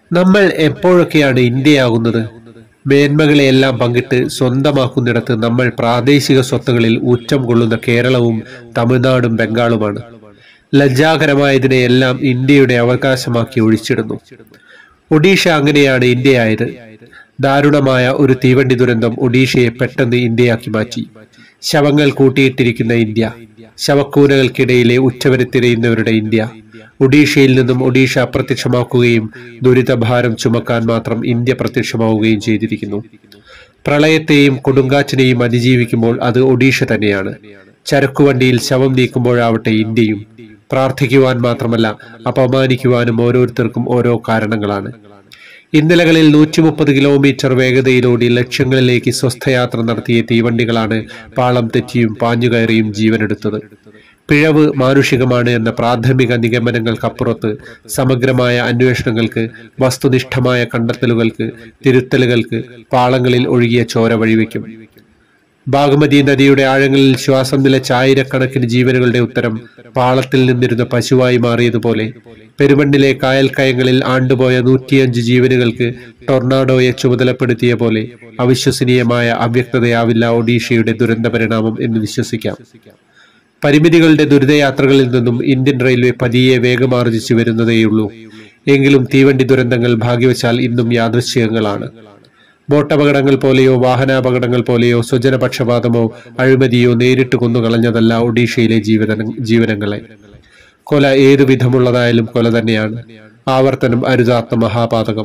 നമ്മൾ എപ്പോഴൊക്കെയാണ് ഇന്ത്യയാകുന്നത് മേന്മകളെയെല്ലാം പങ്കിട്ട് സ്വന്തമാക്കുന്നിടത്ത് നമ്മൾ പ്രാദേശിക സ്വത്തുകളിൽ ഊറ്റം കൊള്ളുന്ന കേരളവും തമിഴ്നാടും ബംഗാളുമാണ് ലജ്ജാകരമായതിനെയെല്ലാം ഇന്ത്യയുടെ അവകാശമാക്കി ഒഴിച്ചിടുന്നു ഒഡീഷ അങ്ങനെയാണ് ഇന്ത്യയായത് ദാരുണമായ ഒരു തീവണ്ടി ദുരന്തം ഒഡീഷയെ പെട്ടെന്ന് ഇന്ത്യയാക്കി മാറ്റി ശവങ്ങൾ കൂട്ടിയിട്ടിരിക്കുന്ന ഇന്ത്യ ശവക്കൂനകൾക്കിടയിലെ ഉച്ചവരെ തിരയുന്നവരുടെ ഇന്ത്യ ഒഡീഷയിൽ നിന്നും ഒഡീഷ അപ്രത്യക്ഷമാക്കുകയും ദുരിതഭാരം ചുമക്കാൻ മാത്രം ഇന്ത്യ പ്രത്യക്ഷമാവുകയും ചെയ്തിരിക്കുന്നു പ്രളയത്തെയും കൊടുങ്കാറ്റിനെയും അതിജീവിക്കുമ്പോൾ അത് ഒഡീഷ തന്നെയാണ് ചരക്കുവണ്ടിയിൽ ശവം നീക്കുമ്പോഴാവട്ടെ ഇന്ത്യയും പ്രാർത്ഥിക്കുവാൻ മാത്രമല്ല അപമാനിക്കുവാനും ഓരോരുത്തർക്കും ഓരോ കാരണങ്ങളാണ് ഇന്നലകളിൽ നൂറ്റി മുപ്പത് കിലോമീറ്റർ വേഗതയിലോടി ലക്ഷ്യങ്ങളിലേക്ക് സ്വസ്ഥയാത്ര നടത്തിയ തീവണ്ടികളാണ് പാളം തെറ്റിയും പാഞ്ഞുകയറിയും ജീവനെടുത്തത് പിഴവ് മാനുഷികമാണ് എന്ന പ്രാഥമിക നിഗമനങ്ങൾക്കപ്പുറത്ത് സമഗ്രമായ അന്വേഷണങ്ങൾക്ക് വസ്തുനിഷ്ഠമായ കണ്ടെത്തലുകൾക്ക് തിരുത്തലുകൾക്ക് പാളങ്ങളിൽ ഒഴുകിയ ചോര വഴിവെക്കും ബാഗമതി നദിയുടെ ആഴങ്ങളിൽ ശ്വാസം നിലച്ച ആയിരക്കണക്കിന് ജീവനുകളുടെ ഉത്തരം പാളത്തിൽ നിന്നിരുന്ന പശുവായി മാറിയതുപോലെ പെരുമണ്ണിലെ കായൽക്കയങ്ങളിൽ ആണ്ടുപോയ നൂറ്റിയഞ്ച് ജീവനുകൾക്ക് ടൊർണാഡോയെ ചുമതലപ്പെടുത്തിയ പോലെ അവിശ്വസനീയമായ അവ്യക്തതയാവില്ല ഒഡീഷയുടെ ദുരന്ത പരിണാമം എന്ന് വിശ്വസിക്കാം പരിമിതികളുടെ ദുരിതയാത്രകളിൽ നിന്നും ഇന്ത്യൻ റെയിൽവേ പതിയെ വേഗമാർജിച്ചു വരുന്നതേയുള്ളൂ എങ്കിലും തീവണ്ടി ദുരന്തങ്ങൾ ഭാഗ്യവശാൽ ഇന്നും യാദൃശ്ചികങ്ങളാണ് ബോട്ടപകടങ്ങൾ പോലെയോ വാഹനാപകടങ്ങൾ പോലെയോ സ്വജനപക്ഷപാതമോ അഴിമതിയോ നേരിട്ട് കൊന്നുകളഞ്ഞതല്ല ഒഡീഷയിലെ ജീവന ജീവനങ്ങളെ കൊല ഏതു വിധമുള്ളതായാലും കൊല തന്നെയാണ് ആവർത്തനം അരുതാത്ത മഹാപാതകം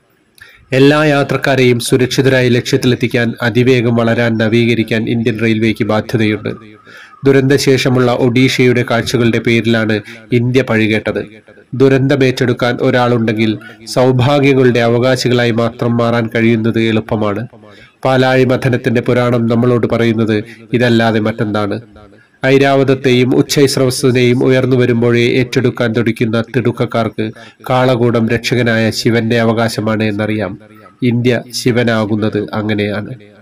എല്ലാ യാത്രക്കാരെയും സുരക്ഷിതരായി ലക്ഷ്യത്തിലെത്തിക്കാൻ അതിവേഗം വളരാൻ നവീകരിക്കാൻ ഇന്ത്യൻ റെയിൽവേക്ക് ബാധ്യതയുണ്ട് ദുരന്തശേഷമുള്ള ഒഡീഷയുടെ കാഴ്ചകളുടെ പേരിലാണ് ഇന്ത്യ പഴികേട്ടത് ദുരന്തമേറ്റെടുക്കാൻ ഒരാളുണ്ടെങ്കിൽ സൗഭാഗ്യങ്ങളുടെ അവകാശികളായി മാത്രം മാറാൻ കഴിയുന്നത് എളുപ്പമാണ് പാലാഴി മഥനത്തിന്റെ പുരാണം നമ്മളോട് പറയുന്നത് ഇതല്ലാതെ മറ്റെന്താണ് ഐരാവതത്തെയും ഉച്ചൈസ്രവസിനെയും ഉയർന്നു വരുമ്പോഴേ ഏറ്റെടുക്കാൻ തുടിക്കുന്ന തിടുക്കക്കാർക്ക് കാളകൂടം രക്ഷകനായ ശിവന്റെ അവകാശമാണ് എന്നറിയാം ഇന്ത്യ ശിവനാകുന്നത് അങ്ങനെയാണ്